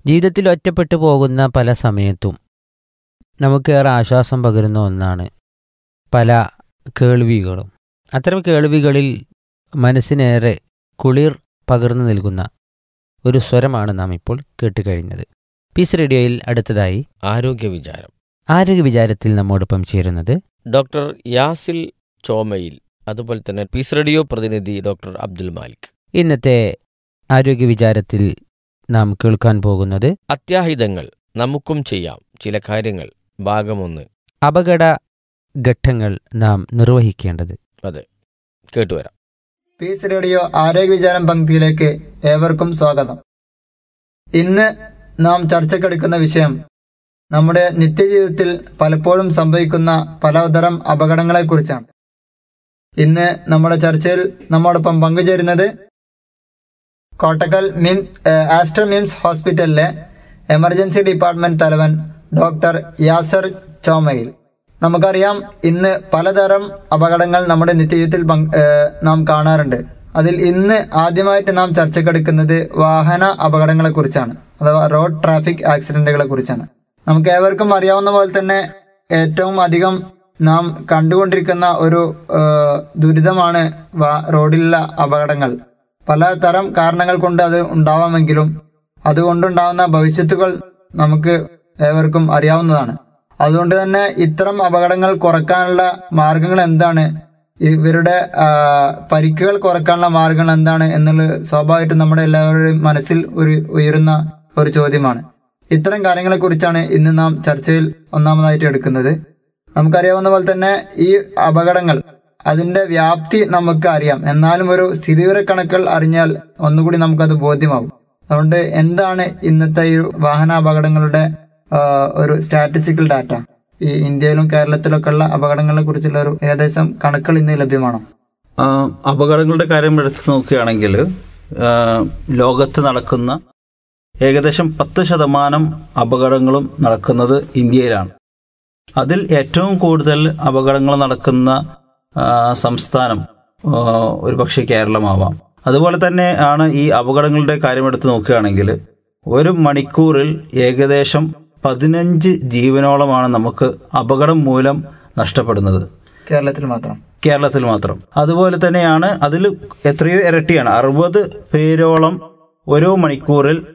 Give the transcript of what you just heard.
ജീവിതത്തിൽ ഒറ്റപ്പെട്ടു പോകുന്ന പല സമയത്തും നമുക്കേറെ ആശ്വാസം പകരുന്ന ഒന്നാണ് പല കേൾവികളും അത്തരം കേൾവികളിൽ മനസ്സിനേറെ കുളിർ പകർന്നു നൽകുന്ന ഒരു സ്വരമാണ് നാം ഇപ്പോൾ കേട്ടുകഴിഞ്ഞത് പീസ് റേഡിയോയിൽ അടുത്തതായി ആരോഗ്യ വിചാരം ആരോഗ്യ വിചാരത്തിൽ നമ്മോടൊപ്പം ചേരുന്നത് ഡോക്ടർ യാസിൽ ചോമയിൽ അതുപോലെ തന്നെ പീസ് റേഡിയോ പ്രതിനിധി ഡോക്ടർ അബ്ദുൽ മാലിക് ഇന്നത്തെ ആരോഗ്യ വിചാരത്തിൽ നാം കേൾക്കാൻ പോകുന്നത് അത്യാഹിതങ്ങൾ നമുക്കും ചെയ്യാം ചില കാര്യങ്ങൾ ഭാഗമൊന്ന് അപകട ഘട്ടങ്ങൾ നാം നിർവഹിക്കേണ്ടത് കേട്ടുവരാം പീസ് റേഡിയോ ആരോഗ്യ വിചാരം പങ്ക്തിയിലേക്ക് ഏവർക്കും സ്വാഗതം ഇന്ന് നാം ചർച്ചക്കെടുക്കുന്ന വിഷയം നമ്മുടെ നിത്യജീവിതത്തിൽ പലപ്പോഴും സംഭവിക്കുന്ന പലതരം അപകടങ്ങളെക്കുറിച്ചാണ് ഇന്ന് നമ്മുടെ ചർച്ചയിൽ നമ്മോടൊപ്പം പങ്കുചേരുന്നത് കോട്ടക്കൽ മിം ഏഹ് ആസ്റ്റർ മിംസ് ഹോസ്പിറ്റലിലെ എമർജൻസി ഡിപ്പാർട്ട്മെന്റ് തലവൻ ഡോക്ടർ യാസർ ചോമയിൽ നമുക്കറിയാം ഇന്ന് പലതരം അപകടങ്ങൾ നമ്മുടെ നിത്യജീവിതത്തിൽ പങ്ക്- ഏഹ് നാം കാണാറുണ്ട് അതിൽ ഇന്ന് ആദ്യമായിട്ട് നാം ചർച്ചക്കെടുക്കുന്നത് വാഹന അപകടങ്ങളെ കുറിച്ചാണ് അഥവാ റോഡ് ട്രാഫിക് ആക്സിഡന്റുകളെ കുറിച്ചാണ് നമുക്ക് ഏവർക്കും അറിയാവുന്ന പോലെ തന്നെ ഏറ്റവും അധികം നാം കണ്ടുകൊണ്ടിരിക്കുന്ന ഒരു ഏഹ്, ദുരിതമാണ് വാ- റോഡിലുള്ള അപകടങ്ങൾ പലതരം കാരണങ്ങൾ കൊണ്ട് അത് ഉണ്ടാവാമെങ്കിലും അതുകൊണ്ടുണ്ടാവുന്ന ഭവിഷ്യത്തുകൾ നമുക്ക് ഏവർക്കും അറിയാവുന്നതാണ് അതുകൊണ്ട് തന്നെ ഇത്തരം അപകടങ്ങൾ കുറക്കാനുള്ള മാർഗങ്ങൾ എന്താണ് ഇവരുടെ ആ, പരിക്കുകൾ കുറക്കാനുള്ള മാർഗങ്ങൾ എന്താണ് എന്നുള്ളത് സ്വാഭാവികമായിട്ടും നമ്മുടെ എല്ലാവരുടെയും മനസ്സിൽ ഒരു ഉയരുന്ന ഒരു ചോദ്യമാണ് ഇത്തരം കാര്യങ്ങളെ കുറിച്ചാണ് ഇന്ന് നാം ചർച്ചയിൽ ഒന്നാമതായിട്ട് എടുക്കുന്നത് നമുക്കറിയാവുന്ന പോലെ തന്നെ ഈ അപകടങ്ങൾ അതിന്റെ വ്യാപ്തി നമുക്ക് അറിയാം എന്നാലും ഒരു സ്ഥിതിവിവരക്കണക്കുകൾ അറിഞ്ഞാൽ ഒന്നുകൂടി നമുക്കത് ബോധ്യമാവും അതുകൊണ്ട് എന്താണ് ഇന്നത്തെ ഈ വാഹന അപകടങ്ങളുടെ ആ, ഒരു സ്റ്റാറ്റിസ്റ്റിക്കൽ ഡാറ്റ ഈ ഇന്ത്യയിലും കേരളത്തിലൊക്കെ ഉള്ള അപകടങ്ങളെ കുറിച്ചുള്ള ഒരു ഏകദേശം കണക്കുകൾ ഇന്ന് ലഭ്യമാണോ ആ, അപകടങ്ങളുടെ കാര്യം എടുത്തു നോക്കുകയാണെങ്കിൽ ആ, ലോകത്ത് നടക്കുന്ന ഏകദേശം പത്ത് ശതമാനം അപകടങ്ങളും നടക്കുന്നത് ഇന്ത്യയിലാണ് അതിൽ ഏറ്റവും കൂടുതൽ അപകടങ്ങൾ നടക്കുന്ന ആ, സംസ്ഥാനം ആ, ഒരുപക്ഷെ കേരളമാവാം അതുപോലെ തന്നെ ആണ് ഈ അപകടങ്ങളുടെ കാര്യം എടുത്തു നോക്കുകയാണെങ്കിൽ ഒരു മണിക്കൂറിൽ ഏകദേശം പതിനഞ്ച് ജീവനോളമാണ് നമുക്ക് അപകടം മൂലം നഷ്ടപ്പെടുന്നത് കേരളത്തിൽ മാത്രം കേരളത്തിൽ മാത്രം അതുപോലെ തന്നെയാണ് അതിൽ എത്രയോ ഇരട്ടിയാണ് അറുപത് പേരോളം ഓരോ മണിക്കൂറിൽ